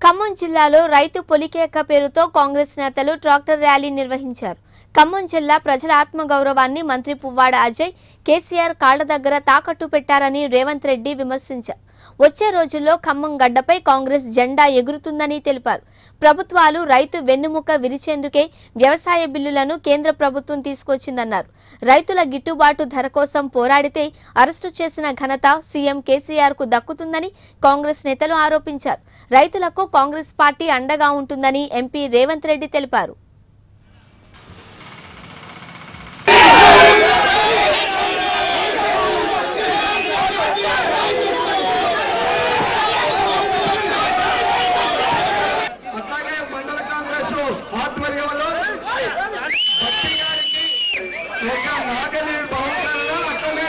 ఖమ్మం జిల్లాలో రైతు పొలికేక పేరుతో కాంగ్రెస్ నేతలు ట్రాక్టర్ ర్యాలీ నిర్వహించారు ఖమ్మం జిల్లా ప్రజల ఆత్మగౌరవాన్ని మంత్రి పువ్వాడ అజయ్ కేసీఆర్ కాళ్ల దగ్గర తాకట్టు పెట్టారని రేవంత్ రెడ్డి విమర్శించారు వచ్చే రోజుల్లో ఖమ్మం గడ్డపై కాంగ్రెస్ జెండా ఎగురుతుందని తెలిపారు ప్రభుత్వాలు రైతు వెన్నుముక విరిచేందుకే వ్యవసాయ బిల్లులను కేంద్ర ప్రభుత్వం తీసుకొచ్చిందన్నారు రైతుల గిట్టుబాటు ధర కోసం పోరాడితే అరెస్టు చేసిన ఘనత సీఎం కేసీఆర్ కు దక్కుతుందని కాంగ్రెస్ నేతలు ఆరోపించారు రైతులకు కాంగ్రెస్ పార్టీ అండగా ఉంటుందని ఎంపీ రేవంత్ రెడ్డి తెలిపారు అట్లాగే మండల కాంగ్రెస్ ఆధ్వర్యంలో భక్తి గారికి ఒక నాగలి బహుకరణ అట్లనే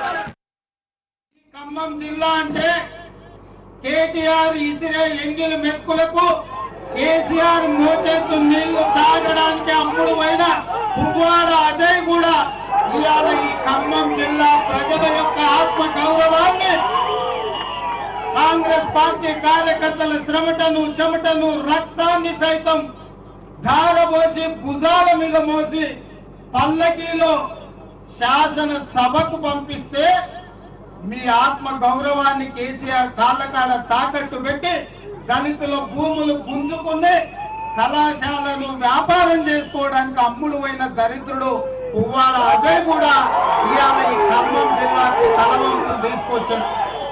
ఖమ్మం జిల్లా అంటే కేటీఆర్ ఇసిరే ఎంగిలి మెక్కులకు కేసీఆర్ మోచేతు నీళ్లు తాగడానికి అమ్ముడు పోయిన పువ్వాడ అజయ్ కూడా ఇవాళ ఈ ఖమ్మం జిల్లా ప్రజల యొక్క ఆత్మ గౌరవాన్ని కాంగ్రెస్ పార్టీ కార్యకర్తల శ్రమటను చెమటను రక్తాన్ని సైతం ధారపోసి భుజాల మీద మోసి పల్లకీలో శాసన సభకు పంపిస్తే మీ ఆత్మ గౌరవాన్ని కేసీఆర్ కాళ్ళ కాడ తాకట్టు పెట్టి దళితుల భూములు గుంజుకుని కళాశాలను వ్యాపారం చేసుకోవడానికి అమ్ముడు అయిన దరిద్రుడు పువ్వాడ అజయ్ కూడా ఇవాళ ఈ ఖమ్మం జిల్లాకు తలవంతులు తీసుకొచ్చాడు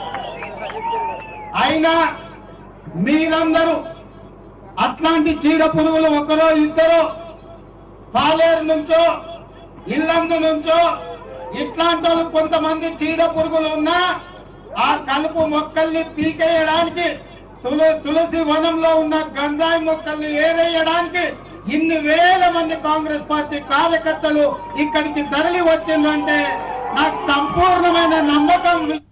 అయినా మీరందరూ అట్లాంటి చీడ పురుగులు ఒకరో ఇద్దరు పాలేరు నుంచో ఇల్లందు నుంచో ఇట్లాంటి వాళ్ళు కొంతమంది చీడ పురుగులు ఉన్నా ఆ కలుపు మొక్కల్ని పీకేయడానికి తుల తులసి వనంలో ఉన్న గంజాయి మొక్కల్ని ఏరేయడానికి ఇన్ని వేల మంది కాంగ్రెస్ పార్టీ కార్యకర్తలు ఇక్కడికి తరలి వచ్చిందంటే నాకు సంపూర్ణమైన నమ్మకం